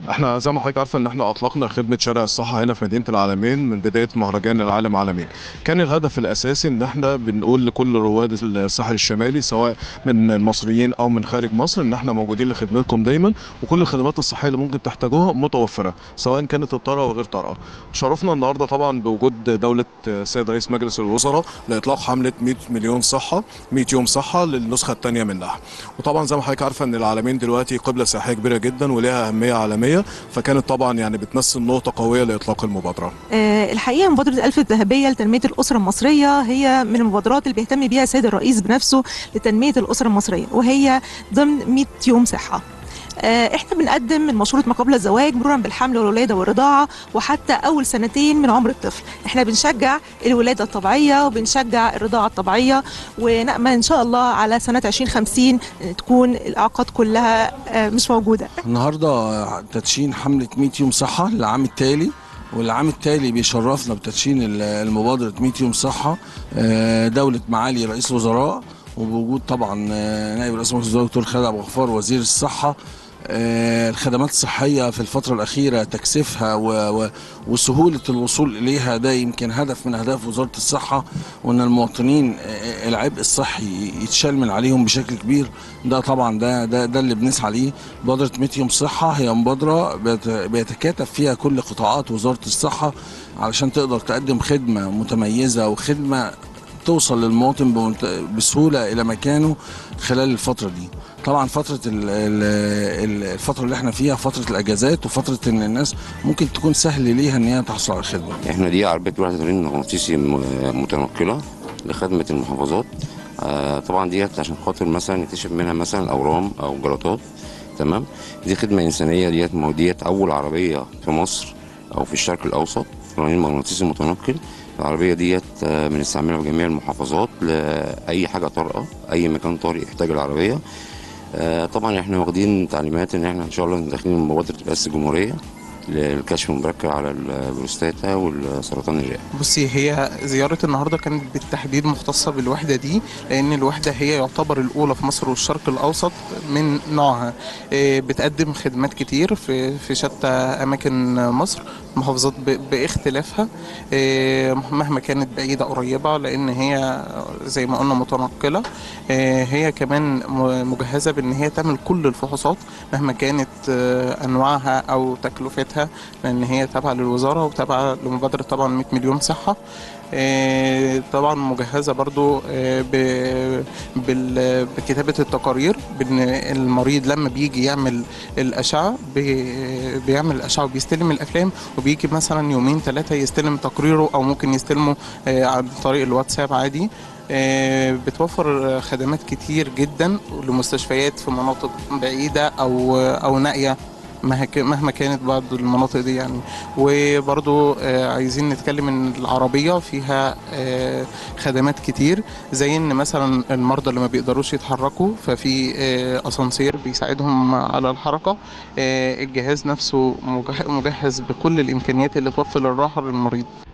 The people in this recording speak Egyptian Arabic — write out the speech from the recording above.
احنا زي ما حضرتك عارفه ان احنا اطلقنا خدمه شارع الصحه هنا في مدينه العالمين من بدايه مهرجان العالم عالمين كان الهدف الاساسي ان احنا بنقول لكل رواد الساحل الشمالي سواء من المصريين او من خارج مصر ان احنا موجودين لخدمتكم دايما وكل الخدمات الصحيه اللي ممكن تحتاجوها متوفره سواء كانت الطارئه وغير طارئه شرفنا النهارده طبعا بوجود دوله السيد رئيس مجلس الوزراء لاطلاق حمله 100 مليون صحه 100 يوم صحه للنسخه الثانيه منها وطبعا زي ما حضرتك عارفه ان العالمين دلوقتي قبله سياحيه كبيره جدا ولها اهميه عالميه فكانت طبعا يعني بتمثل نقطه قويه لاطلاق المبادره آه، الحقيقه مبادره الالف الذهبيه لتنميه الاسره المصريه هي من المبادرات اللي بيهتم بيها السيد الرئيس بنفسه لتنميه الاسره المصريه وهي ضمن 100 يوم صحه آه، احنا بنقدم من مشروط ما قبل الزواج مرورا بالحمل والولاده والرضاعه وحتى اول سنتين من عمر الطفل احنا بنشجع الولاده الطبيعيه وبنشجع الرضاعه الطبيعيه ونامل ان شاء الله على سنه 2050 تكون الاعاقات كلها آه، مش موجوده النهارده تدشين حمله 100 يوم صحه للعام التالي والعام التالي بيشرفنا بتدشين ال- المبادره 100 يوم صحه آه، دوله معالي رئيس الوزراء وبوجود طبعا آه، نائب رئيس مجلس الوزراء دكتور خالد عبد الغفار وزير الصحه آه، الخدمات الصحيه في الفتره الاخيره تكثيفها و- و- وسهوله الوصول اليها ده يمكن هدف من اهداف وزاره الصحه وان المواطنين آه، العبء الصحي يتشال من عليهم بشكل كبير ده طبعا ده ده ده اللي بنسعى ليه مبادره 100 يوم صحه هي مبادره بيت- بيتكاتف فيها كل قطاعات وزاره الصحه علشان تقدر تقدم خدمه متميزه وخدمه توصل للمواطن بمنت- بسهوله الى مكانه خلال الفتره دي طبعا فتره ال- ال- ال- الفتره اللي احنا فيها فتره الاجازات وفتره ان الناس ممكن تكون سهل ليها ان هي تحصل على الخدمه احنا دي عربيه 81 مغناطيسي م- متنقله لخدمه المحافظات آه، طبعا ديت عشان خاطر مثلا نكتشف منها مثلا اورام او جلطات تمام دي خدمه انسانيه ديت ما هو ديت اول عربيه في مصر او في الشرق الاوسط رنين مغناطيسي متنقل العربيه ديت آه، بنستعملها في جميع المحافظات لاي حاجه طارئه اي مكان طارئ يحتاج العربيه آه، طبعا احنا واخدين تعليمات ان احنا ان شاء الله داخلين مبادره رئاسه الجمهوريه للكشف المبكر على البروستاتا والسرطان الرئه بصي هي زيارة النهاردة كانت بالتحديد مختصة بالوحدة دي لأن الوحدة هي يعتبر الأولى في مصر والشرق الأوسط من نوعها إيه، بتقدم خدمات كتير في في شتى أماكن مصر محافظات ب- باختلافها إيه، مهما كانت بعيدة قريبة لأن هي زي ما قلنا متنقلة إيه، هي كمان م- مجهزة بأن هي تعمل كل الفحوصات مهما كانت آه، أنواعها أو تكلفتها لأن هي تابعة للوزارة وتابعة لمبادرة طبعا 100 مليون صحة آه، طبعا مجهزة برضو آه، ب- بال- بكتابة التقارير بأن المريض لما بيجي يعمل الأشعة بي- بيعمل الأشعة وبيستلم الأفلام وبيجي مثلا يومين ثلاثة يستلم تقريره أو ممكن يستلمه آه، عن طريق الواتساب عادي آه، بتوفر خدمات كتير جدا لمستشفيات في مناطق بعيدة أو أو نائية مه- مهما كانت بعض المناطق دي يعني وبرضو آه، عايزين نتكلم ان العربية فيها آه، خدمات كتير زي ان مثلا المرضى اللي ما بيقدروش يتحركوا ففي آه، اسانسير بيساعدهم على الحركة آه، الجهاز نفسه مجه- مجهز بكل الامكانيات اللي توفر الراحة للمريض